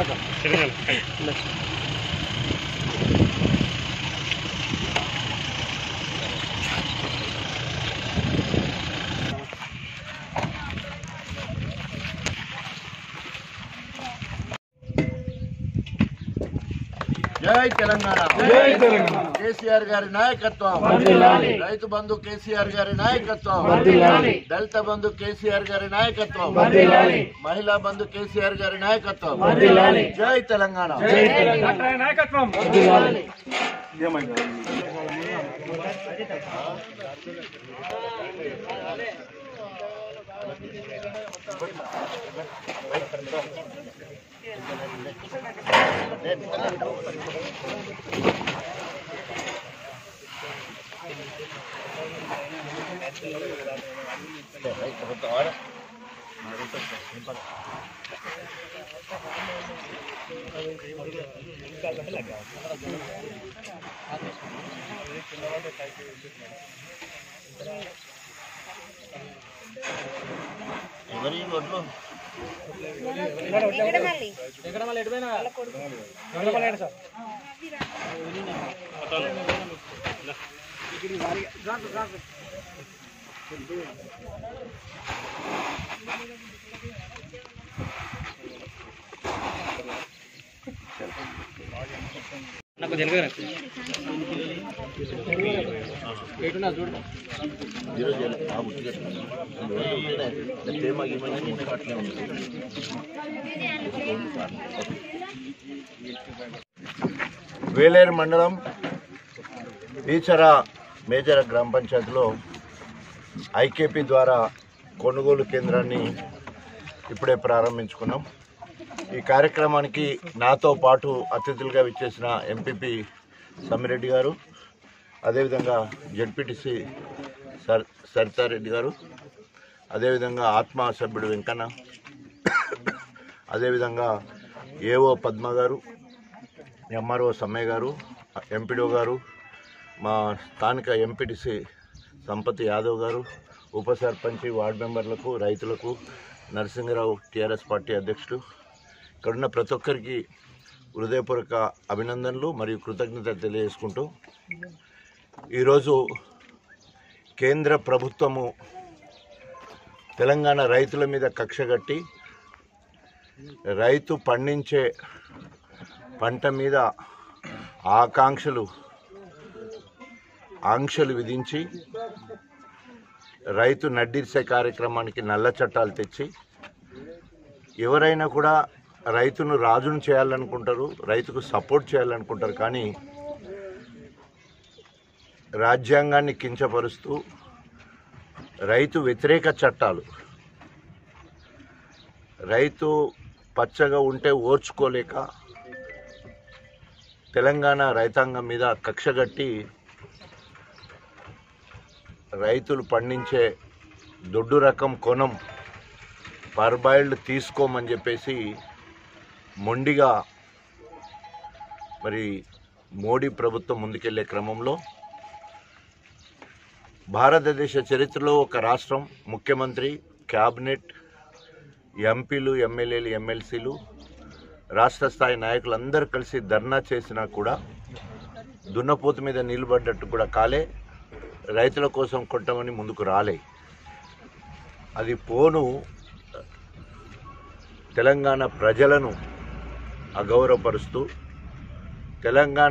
జై తెలంగాణ జై తెలంగాణ కేసీఆర్ గారి నాయకత్వం వర్ధిల్లాలి. రైతు బంధు కేసీఆర్ గారి నాయకత్వం వర్ధిల్లాలి. దళిత బంధు కేసీఆర్ గారి నాయకత్వం వర్ధిల్లాలి. మహిళా బంధు కేసీఆర్ గారి నాయకత్వం వర్ధిల్లాలి. జై తెలంగాణ జై తెలంగాణ నాయకత్వం వర్ధిల్లాలి. ఎవరి ఒడ్లు ఈరోజు ఎలా? ఆ ఉట్టిగా. అందువల్ల ఉట్టిగా. తేమ గీమని ముక్క అట్లే ఉంది. వేలేరు మండలం ఈచర మేజర గ్రామ పంచాయతీలో ఐకేపీ ద్వారా కొనుగోలు కేంద్రాన్ని ఇప్పుడే ప్రారంభించుకున్నాం ఈ కార్యక్రమానికి నాతో పాటు అతిథులుగా విచ్చేసిన ఎంపీపీ సమ్మిరెడ్డి గారు అదేవిధంగా జడ్పీటీసీ సర్ సరితారెడ్డి గారు అదేవిధంగా ఆత్మ సభ్యుడు వెంకన్న అదేవిధంగా ఏఓ పద్మ గారు ఎంఆర్ఓ సమ్మయ్య గారు ఎంపీడో గారు మా స్థానిక ఎంపీటీసీ సంపత్ యాదవ్ గారు ఉప సర్పంచి వార్డు మెంబర్లకు రైతులకు నరసింహరావు టీఆర్ఎస్ పార్టీ అధ్యక్షుడు ఇక్కడున్న ప్రతి ఒక్కరికి హృదయపూర్వక అభినందనలు మరియు కృతజ్ఞత తెలియజేసుకుంటూ ఈరోజు కేంద్ర ప్రభుత్వము తెలంగాణ రైతుల మీద కక్ష కట్టి రైతు పండించే పంట మీద ఆకాంక్షలు ఆంక్షలు విధించి రైతు నడ్డిర్సే కార్యక్రమానికి నల్ల చట్టాలు తెచ్చి ఎవరైనా కూడా రైతును రాజును చేయాలనుకుంటారు రైతుకు సపోర్ట్ చేయాలనుకుంటారు కానీ రాజ్యాంగాన్ని కించపరుస్తూ రైతు వ్యతిరేక చట్టాలు రైతు పచ్చగా ఉంటే ఓర్చుకోలేక తెలంగాణ రైతాంగం మీద కక్షగట్టి రైతులు పండించే దొడ్డు రకం కొనం పర్బాయిల్డ్ తీసుకోమని చెప్పేసి మొండిగా మరి మోడీ ప్రభుత్వం ముందుకెళ్లే క్రమంలో భారతదేశ చరిత్రలో ఒక రాష్ట్రం ముఖ్యమంత్రి క్యాబినెట్ ఎంపీలు ఎమ్మెల్యేలు ఎమ్మెల్సీలు రాష్ట్ర స్థాయి నాయకులందరూ కలిసి ధర్నా చేసినా కూడా దున్నపోతు మీద నిలబడ్డట్టు కూడా కాలే రైతుల కోసం కొట్టమని ముందుకు రాలే అది పోను తెలంగాణ ప్రజలను అగౌరవపరుస్తూ తెలంగాణ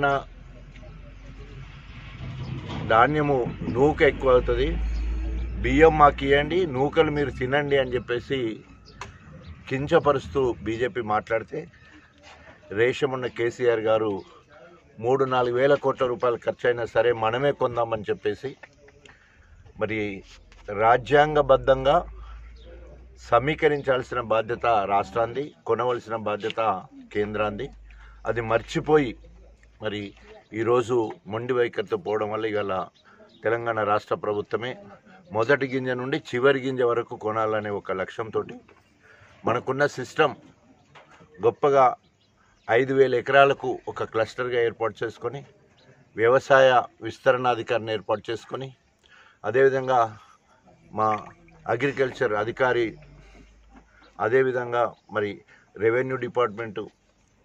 ధాన్యము నూక ఎక్కువ అవుతుంది బియ్యం మాకు ఇవ్వండి నూకలు మీరు తినండి అని చెప్పేసి కించపరుస్తూ బీజేపీ మాట్లాడితే రేషం ఉన్న కేసీఆర్ గారు మూడు నాలుగు వేల కోట్ల రూపాయలు ఖర్చు అయినా సరే మనమే కొందామని చెప్పేసి మరి రాజ్యాంగబద్ధంగా సమీకరించాల్సిన బాధ్యత రాష్ట్రాంది కొనవలసిన బాధ్యత కేంద్రాంది అది మర్చిపోయి మరి ఈరోజు మొండి వైఖరితో పోవడం వల్ల ఇవాళ తెలంగాణ రాష్ట్ర ప్రభుత్వమే మొదటి గింజ నుండి చివరి గింజ వరకు కొనాలనే ఒక లక్ష్యంతో మనకున్న సిస్టమ్ గొప్పగా ఐదు వేల ఎకరాలకు ఒక క్లస్టర్గా ఏర్పాటు చేసుకొని వ్యవసాయ విస్తరణాధికారిని ఏర్పాటు చేసుకొని అదేవిధంగా మా అగ్రికల్చర్ అధికారి అదేవిధంగా మరి రెవెన్యూ డిపార్ట్మెంటు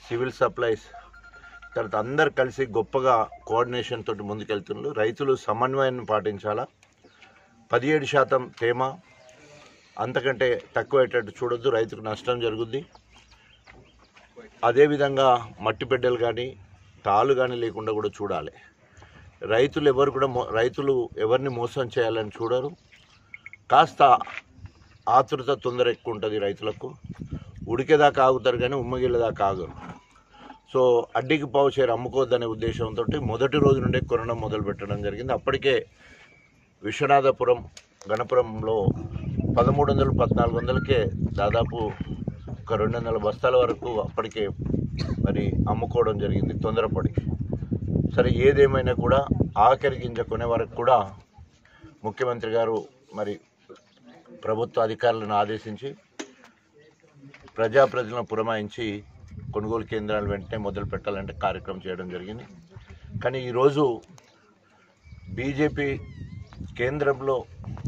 సివిల్ సప్లైస్ తర్వాత అందరు కలిసి గొప్పగా కోఆర్డినేషన్ తోటి ముందుకెళ్తున్నారు రైతులు సమన్వయాన్ని పాటించాలా పదిహేడు శాతం తేమ అంతకంటే తక్కువయ్యేటట్టు చూడొద్దు రైతుకు నష్టం జరుగుద్ది అదేవిధంగా మట్టి బిడ్డలు కానీ తాళ్ళు కానీ లేకుండా కూడా చూడాలి రైతులు ఎవరు కూడా మో- రైతులు ఎవరిని మోసం చేయాలని చూడరు కాస్త ఆతృత తొందర ఎక్కువ ఉంటుంది రైతులకు ఉడికేదాకా ఆగుతారు కానీ ఉమ్మగిళ్ళదాకా ఆగరు సో అడ్డికి పావు చేరు అమ్ముకోవద్దనే ఉద్దేశంతో మొదటి రోజు నుండే కొనడం మొదలు పెట్టడం జరిగింది అప్పటికే విశ్వనాథపురం గణపురంలో పదమూడు వందలు పద్నాలుగు వందలకే దాదాపు ఒక రెండు వందల బస్తాల వరకు అప్పటికే మరి అమ్ముకోవడం జరిగింది తొందరపడి సరే ఏదేమైనా కూడా ఆఖరి గింజ కొనే వరకు కూడా ముఖ్యమంత్రి గారు మరి ప్రభుత్వ అధికారులను ఆదేశించి ప్రజాప్రతినిధులను పురమాయించి కొనుగోలు కేంద్రాలు వెంటనే మొదలు పెట్టాలంటే కార్యక్రమం చేయడం జరిగింది కానీ ఈరోజు బీజేపీ కేంద్రంలో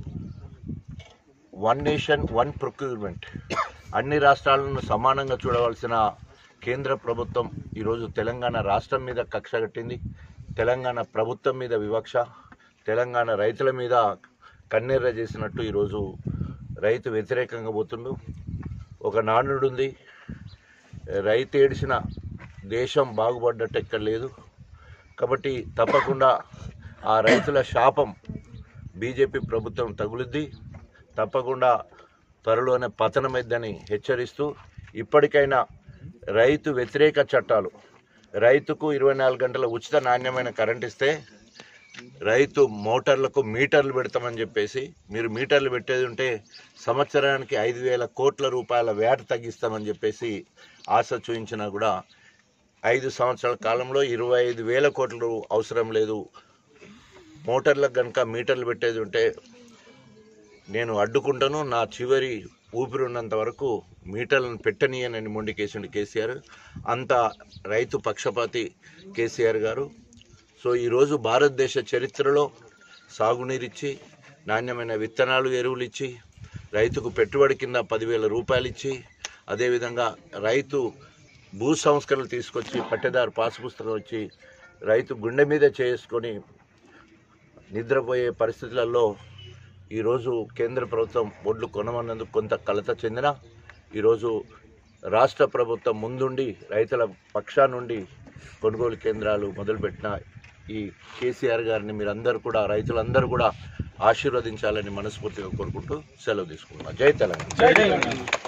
వన్ నేషన్ వన్ ప్రొక్యూర్మెంట్ అన్ని రాష్ట్రాలను సమానంగా చూడవలసిన కేంద్ర ప్రభుత్వం ఈరోజు తెలంగాణ రాష్ట్రం మీద కక్ష కట్టింది తెలంగాణ ప్రభుత్వం మీద వివక్ష తెలంగాణ రైతుల మీద కన్నెర్ర చేసినట్టు ఈరోజు రైతు వ్యతిరేకంగా పోతుండు ఒక నానుడు ఉంది రైతు ఏడిసిన దేశం బాగుపడ్డట్టు ఎక్కడ లేదు కాబట్టి తప్పకుండా ఆ రైతుల శాపం బీజేపీ ప్రభుత్వం తగులుద్ది తప్పకుండా త్వరలోనే పతనమైద్దని హెచ్చరిస్తూ ఇప్పటికైనా రైతు వ్యతిరేక చట్టాలు రైతుకు ఇరవై నాలుగు గంటల ఉచిత నాణ్యమైన కరెంట్ ఇస్తే రైతు మోటార్లకు మీటర్లు పెడతామని చెప్పేసి మీరు మీటర్లు పెట్టేది ఉంటే సంవత్సరానికి ఐదు వేల కోట్ల రూపాయల వ్యాట్ తగ్గిస్తామని చెప్పేసి ఆశ చూపించినా కూడా ఐదు సంవత్సరాల కాలంలో ఇరవై ఐదు వేల కోట్లు అవసరం లేదు మోటార్లకు కనుక మీటర్లు పెట్టేది ఉంటే నేను అడ్డుకుంటాను నా చివరి ఊపిరి ఉన్నంత వరకు మీటర్లను పెట్టనీయనని మొండికేసిండు కేసీఆర్ అంత రైతు పక్షపాతి కేసీఆర్ గారు సో ఈరోజు భారతదేశ చరిత్రలో సాగునీరిచ్చి నాణ్యమైన విత్తనాలు ఎరువులు ఇచ్చి రైతుకు పెట్టుబడి కింద పదివేల రూపాయలు ఇచ్చి అదేవిధంగా రైతు భూ సంస్కరణలు తీసుకొచ్చి పట్టెదారు పాస్ పుస్తకం వచ్చి రైతు గుండె మీద చేసుకొని నిద్రపోయే పరిస్థితులలో ఈరోజు కేంద్ర ప్రభుత్వం ఒడ్లు కొనమన్నందుకు కొంత కలత చెందిన ఈరోజు రాష్ట్ర ప్రభుత్వం ముందుండి రైతుల పక్షా నుండి కొనుగోలు కేంద్రాలు మొదలుపెట్టిన ఈ కేసీఆర్ గారిని మీరందరూ కూడా రైతులందరూ కూడా ఆశీర్వదించాలని మనస్ఫూర్తిగా కోరుకుంటూ సెలవు తీసుకుంటున్నాను జై తెలంగాణ జై తెలంగాణ